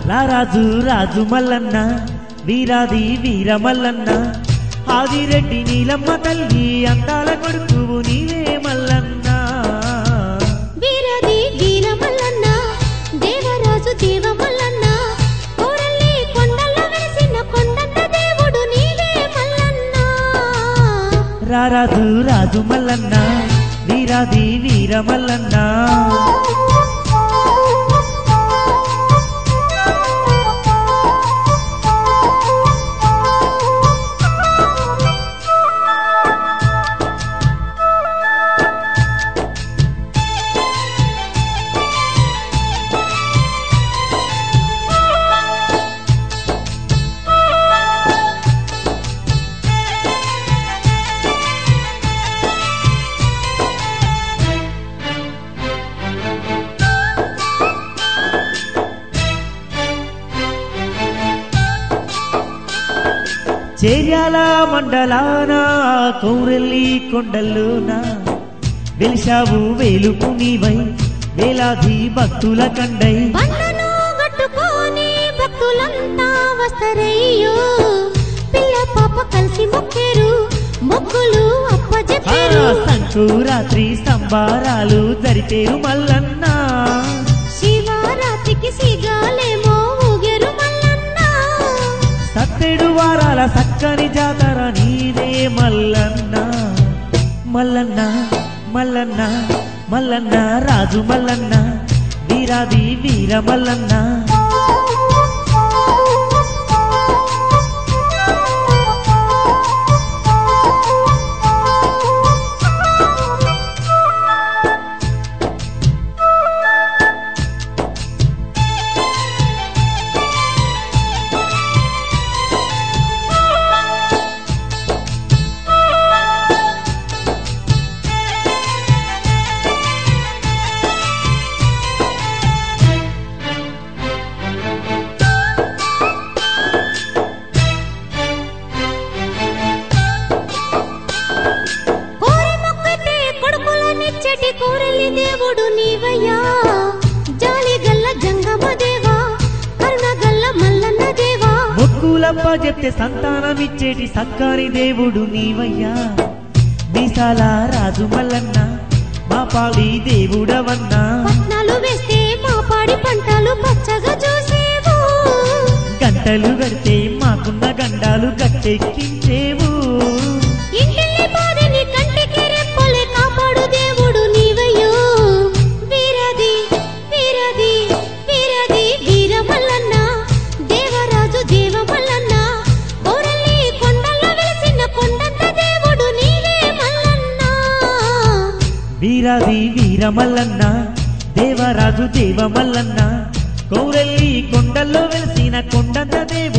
రారాజు రాజు మల్లన్న వీరాది వీర మల్లన్న ఆదిరెడ్డి నీలమ్మ తల్లి అందాల కొడుకువు నీవే మల్లన్న వీరది వీర మల్లన్న దేవరాజు దేవ మల్లన్న కోరల్లి కొండల్లో వెలిసిన కొండంత దేవుడు నీవే మల్లన్న రారాజు రాజు మల్లన్న వీరాది వీర మల్లన్న చేర్యాల మండలాన కౌరెల్లి కొండల్లోన వెలిశావు వేలుపు నీవై వేలాది భక్తుల కండై బండను గట్టుకొని భక్తులంతా వస్తరయ్యో పిల్ల పాప కలిసి మొక్కేరు మొక్కులు ఆ అప్పజెప్పారు సంకురాత్రి సంబారాలు జరిపేరు మల్లన్న శివరాత్రికి సిగాలేమో ఊగెరు మల్లన్న సత్తెడు వారాల సక్కని జాతర నీదే మల్లన్న మల్లన్న మల్లన్న మల్లన్న రాజు మల్లన్న వీరాది వీర మల్లన్న కోరి మొక్కితే కొడుకులనిచ్చటి కోరెల్లి దేవుడు నీవయ్యా జాలి గల్ల జంగమ దేవా కరుణ గల్ల మల్లన్న దేవా మొక్కులప్ప చెప్తే సంతానమిచ్చేటి సక్కని దేవుడు నీవయ్యా మీసాల రాజు మల్లన్న మా పాడి దేవుడవన్నా పట్నాలు వేస్తే మా పాడి పంటలు పచ్చగా చూసేవు గంటలు గడితే మాకున్న గండాలు గట్టెక్కించేవు ఇంటిల్లి బాధని కంటికి రెప్పలే కాపాడు దేవుడు నీవయ్యో వీరది వీరది వీరది వీర మల్లన్న దేవరాజు దేవ మల్లన్న కోరల్లి కొండల్లో వెలిసిన కొండంత దేవుడు నీవే మల్లన్న వీరాది వీర మల్లన్న దేవరాజు దేవ మల్లన్న కౌరెల్లి కొండల్లో వెలిసిన కొండంత దేవుడు